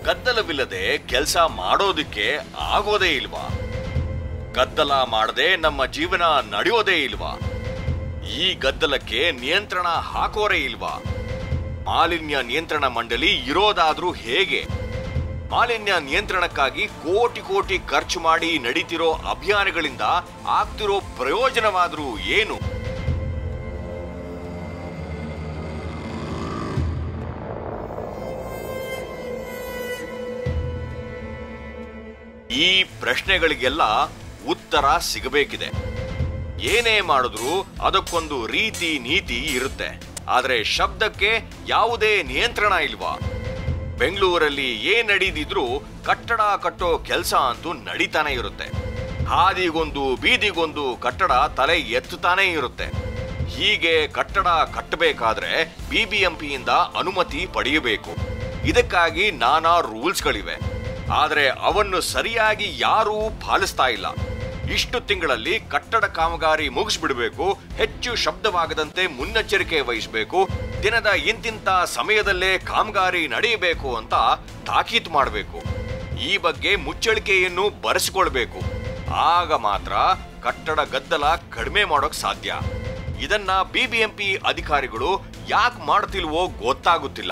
ಗದ್ದಲವಿಲ್ಲದೆ ಕೆಲಸ ಮಾಡೋದಕ್ಕೆ ಆಗೋದೇ ಇಲ್ವಾ ಗದ್ದಲ ಮಾಡದೆ ನಮ್ಮ ಜೀವನ ನಡೆಯೋದೇ ಇಲ್ವಾ ಈ ಗದ್ದಲಕ್ಕೆ ನಿಯಂತ್ರಣ ಹಾಕೋರೇ ಇಲ್ವಾ ಮಾಲಿನ್ಯ ನಿಯಂತ್ರಣ ಮಂಡಳಿ ಇರೋದಾದ್ರೂ ಹೇಗೆ ಮಾಲಿನ್ಯ ನಿಯಂತ್ರಣಕ್ಕಾಗಿ ಕೋಟಿ ಕೋಟಿ ಖರ್ಚು ಮಾಡಿ ನಡೀತಿರೋ ಅಭಿಯಾನಗಳಿಂದ ಆಗ್ತಿರೋ ಪ್ರಯೋಜನವಾದ್ರೂ ಏನು ಈ ಪ್ರಶ್ನೆಗಳಿಗೆಲ್ಲ ಉತ್ತರ ಸಿಗಬೇಕಿದೆ ಏನೇ ಮಾಡಿದ್ರೂ ಅದಕ್ಕೊಂದು ರೀತಿ ನೀತಿ ಇರುತ್ತೆ ಆದ್ರೆ ಶಬ್ದಕ್ಕೆ ಯಾವುದೇ ನಿಯಂತ್ರಣ ಇಲ್ವಾ ಬೆಂಗಳೂರಲ್ಲಿ ಏನ್ ನಡೀದಿದ್ರೂ ಕಟ್ಟಡ ಕಟ್ಟೋ ಕೆಲಸ ಅಂತೂ ನಡೀತಾನೆ ಇರುತ್ತೆ ಹಾದಿಗೊಂದು ಬೀದಿಗೊಂದು ಕಟ್ಟಡ ತಲೆ ಎತ್ತುತ್ತಾನೆ ಇರುತ್ತೆ ಹೀಗೆ ಕಟ್ಟಡ ಕಟ್ಟಬೇಕಾದ್ರೆ ಬಿಬಿಎಂಪಿಯಿಂದ ಅನುಮತಿ ಪಡೆಯಬೇಕು ಇದಕ್ಕಾಗಿ ನಾನಾ ರೂಲ್ಸ್ಗಳಿವೆ ಆದ್ರೆ ಅವನ್ನು ಸರಿಯಾಗಿ ಯಾರೂ ಪಾಲಿಸ್ತಾ ಇಲ್ಲ ಇಷ್ಟು ತಿಂಗಳಲ್ಲಿ ಕಟ್ಟಡ ಕಾಮಗಾರಿ ಮುಗಿಸ್ಬಿಡಬೇಕು ಹೆಚ್ಚು ಶಬ್ದವಾಗದಂತೆ ಮುನ್ನೆಚ್ಚರಿಕೆ ವಹಿಸಬೇಕು ದಿನದ ಇಂತಿಂತ ಸಮಯದಲ್ಲೇ ಕಾಮಗಾರಿ ನಡೆಯಬೇಕು ಅಂತ ತಾಕೀತು ಮಾಡಬೇಕು ಈ ಬಗ್ಗೆ ಮುಚ್ಚಳಿಕೆಯನ್ನು ಬರೆಸಿಕೊಳ್ಬೇಕು ಆಗ ಮಾತ್ರ ಕಟ್ಟಡ ಗದ್ದಲ ಕಡಿಮೆ ಮಾಡೋಕ್ ಸಾಧ್ಯ ಇದನ್ನ ಬಿಬಿಎಂಪಿ ಅಧಿಕಾರಿಗಳು ಯಾಕೆ ಮಾಡ್ತಿಲ್ವೋ ಗೊತ್ತಾಗುತ್ತಿಲ್ಲ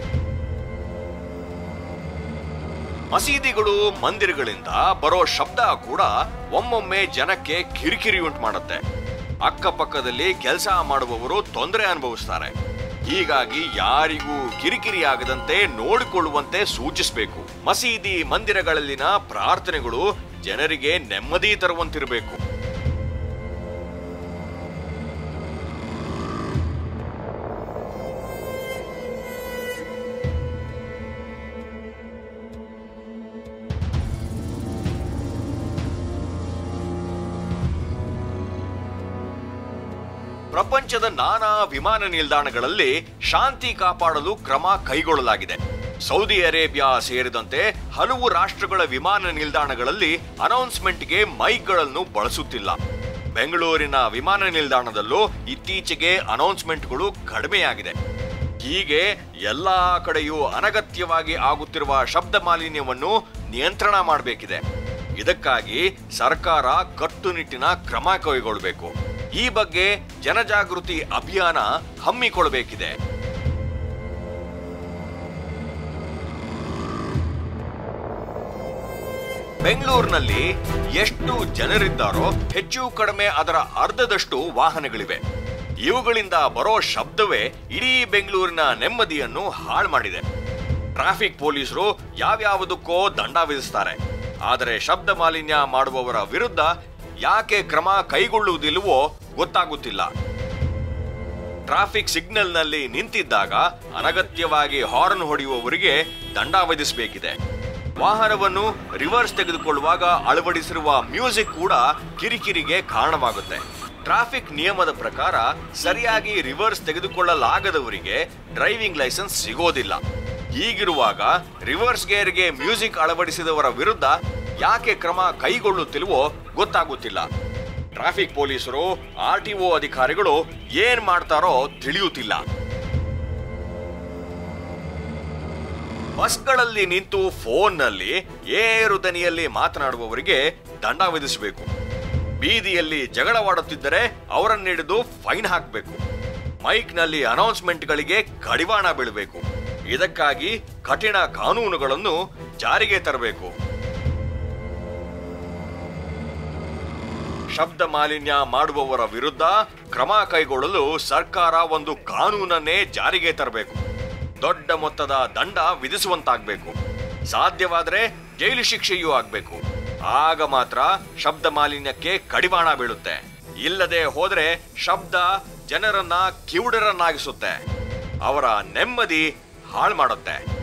ಮಸೀದಿಗಳು ಮಂದಿರಗಳಿಂದ ಬರೋ ಶಬ್ದ ಕೂಡ ಒಮ್ಮೊಮ್ಮೆ ಜನಕ್ಕೆ ಕಿರಿಕಿರಿ ಉಂಟು ಮಾಡುತ್ತೆ ಅಕ್ಕಪಕ್ಕದಲ್ಲಿ ಕೆಲಸ ಮಾಡುವವರು ತೊಂದರೆ ಅನುಭವಿಸ್ತಾರೆ ಹೀಗಾಗಿ ಯಾರಿಗೂ ಕಿರಿಕಿರಿ ಆಗದಂತೆ ನೋಡಿಕೊಳ್ಳುವಂತೆ ಸೂಚಿಸಬೇಕು ಮಸೀದಿ ಮಂದಿರಗಳಲ್ಲಿನ ಪ್ರಾರ್ಥನೆಗಳು ಜನರಿಗೆ ನೆಮ್ಮದಿ ತರುವಂತಿರಬೇಕು ಪ್ರಪಂಚದ ನಾನಾ ವಿಮಾನ ನಿಲ್ದಾಣಗಳಲ್ಲಿ ಶಾಂತಿ ಕಾಪಾಡಲು ಕ್ರಮ ಕೈಗೊಳ್ಳಲಾಗಿದೆ ಸೌದಿ ಅರೇಬಿಯಾ ಸೇರಿದಂತೆ ಹಲವು ರಾಷ್ಟ್ರಗಳ ವಿಮಾನ ನಿಲ್ದಾಣಗಳಲ್ಲಿ ಅನೌನ್ಸ್ಮೆಂಟ್ಗೆ ಮೈಕ್ಗಳನ್ನು ಬಳಸುತ್ತಿಲ್ಲ ಬೆಂಗಳೂರಿನ ವಿಮಾನ ನಿಲ್ದಾಣದಲ್ಲೂ ಇತ್ತೀಚೆಗೆ ಅನೌನ್ಸ್ಮೆಂಟ್ಗಳು ಕಡಿಮೆಯಾಗಿದೆ ಹೀಗೆ ಎಲ್ಲಾ ಕಡೆಯೂ ಅನಗತ್ಯವಾಗಿ ಆಗುತ್ತಿರುವ ಶಬ್ದ ಮಾಲಿನ್ಯವನ್ನು ನಿಯಂತ್ರಣ ಮಾಡಬೇಕಿದೆ ಇದಕ್ಕಾಗಿ ಸರ್ಕಾರ ಕಟ್ಟುನಿಟ್ಟಿನ ಕ್ರಮ ಕೈಗೊಳ್ಳಬೇಕು ಈ ಬಗ್ಗೆ ಜನಜಾಗೃತಿ ಅಭಿಯಾನ ಹಮ್ಮಿಕೊಳ್ಳಬೇಕಿದೆ ಬೆಂಗಳೂರಿನಲ್ಲಿ ಎಷ್ಟು ಜನರಿದ್ದಾರೋ ಹೆಚ್ಚು ಕಡಿಮೆ ಅದರ ಅರ್ಧದಷ್ಟು ವಾಹನಗಳಿವೆ ಇವುಗಳಿಂದ ಬರೋ ಶಬ್ದವೇ ಇಡೀ ಬೆಂಗಳೂರಿನ ನೆಮ್ಮದಿಯನ್ನು ಹಾಳು ಮಾಡಿದೆ ಟ್ರಾಫಿಕ್ ಪೊಲೀಸರು ಯಾವ್ಯಾವುದಕ್ಕೋ ದಂಡ ವಿಧಿಸ್ತಾರೆ ಆದರೆ ಶಬ್ದ ಮಾಲಿನ್ಯ ಮಾಡುವವರ ವಿರುದ್ಧ ಯಾಕೆ ಕ್ರಮ ಕೈಗೊಳ್ಳುವುದಿಲ್ಲವೋ ಗೊತ್ತಾಗುತ್ತಿಲ್ಲ ಟ್ರಾಫಿಕ್ ಸಿಗ್ನಲ್ನಲ್ಲಿ ನಿಂತಿದ್ದಾಗ ಅನಗತ್ಯವಾಗಿ ಹಾರ್ನ್ ಹೊಡೆಯುವವರಿಗೆ ದಂಡ ವಿಧಿಸಬೇಕಿದೆ ವಾಹನವನ್ನು ರಿವರ್ಸ್ ತೆಗೆದುಕೊಳ್ಳುವಾಗ ಅಳವಡಿಸಿರುವ ಮ್ಯೂಸಿಕ್ ಕೂಡ ಕಿರಿಕಿರಿಗೆ ಕಾರಣವಾಗುತ್ತೆ ಟ್ರಾಫಿಕ್ ನಿಯಮದ ಪ್ರಕಾರ ಸರಿಯಾಗಿ ರಿವರ್ಸ್ ತೆಗೆದುಕೊಳ್ಳಲಾಗದವರಿಗೆ ಡ್ರೈವಿಂಗ್ ಲೈಸೆನ್ಸ್ ಸಿಗೋದಿಲ್ಲ ಹೀಗಿರುವಾಗ ರಿವರ್ಸ್ ಗೇರ್ಗೆ ಮ್ಯೂಸಿಕ್ ಅಳವಡಿಸಿದವರ ವಿರುದ್ಧ ಯಾಕೆ ಕ್ರಮ ಕೈಗೊಳ್ಳುತ್ತಿಲ್ವೋ ಗೊತ್ತಾಗುತ್ತಿಲ್ಲ ಟ್ರಾಫಿಕ್ ಪೊಲೀಸರು ಆರ್ ಟಿ ಅಧಿಕಾರಿಗಳು ಏನ್ ಮಾಡ್ತಾರೋ ತಿಳಿಯುತ್ತಿಲ್ಲ ಬಸ್ಗಳಲ್ಲಿ ನಿಂತು ಫೋನ್ನಲ್ಲಿ ಏರು ದನಿಯಲ್ಲಿ ಮಾತನಾಡುವವರಿಗೆ ದಂಡ ವಿಧಿಸಬೇಕು ಬೀದಿಯಲ್ಲಿ ಜಗಳವಾಡುತ್ತಿದ್ದರೆ ಅವರನ್ನು ಹಿಡಿದು ಫೈನ್ ಹಾಕಬೇಕು ಮೈಕ್ನಲ್ಲಿ ಅನೌನ್ಸ್ಮೆಂಟ್ಗಳಿಗೆ ಕಡಿವಾಣ ಬೀಳಬೇಕು ಇದಕ್ಕಾಗಿ ಕಠಿಣ ಕಾನೂನುಗಳನ್ನು ಜಾರಿಗೆ ತರಬೇಕು ಶಬ್ದ ಮಾಲಿನ್ಯ ಮಾಡುವವರ ವಿರುದ್ಧ ಕ್ರಮ ಕೈಗೊಳ್ಳಲು ಸರ್ಕಾರ ಒಂದು ಕಾನೂನನ್ನೇ ಜಾರಿಗೆ ತರಬೇಕು ದೊಡ್ಡ ಮೊತ್ತದ ದಂಡ ವಿಧಿಸುವಂತಾಗಬೇಕು ಸಾಧ್ಯವಾದರೆ ಜೈಲು ಶಿಕ್ಷೆಯೂ ಆಗಬೇಕು ಆಗ ಮಾತ್ರ ಶಬ್ದ ಮಾಲಿನ್ಯಕ್ಕೆ ಕಡಿವಾಣ ಬೀಳುತ್ತೆ ಇಲ್ಲದೆ ಹೋದ್ರೆ ಶಬ್ದ ಜನರನ್ನ ಕಿವುಡರನ್ನಾಗಿಸುತ್ತೆ ಅವರ ನೆಮ್ಮದಿ ಹಾಳು ಮಾಡುತ್ತೆ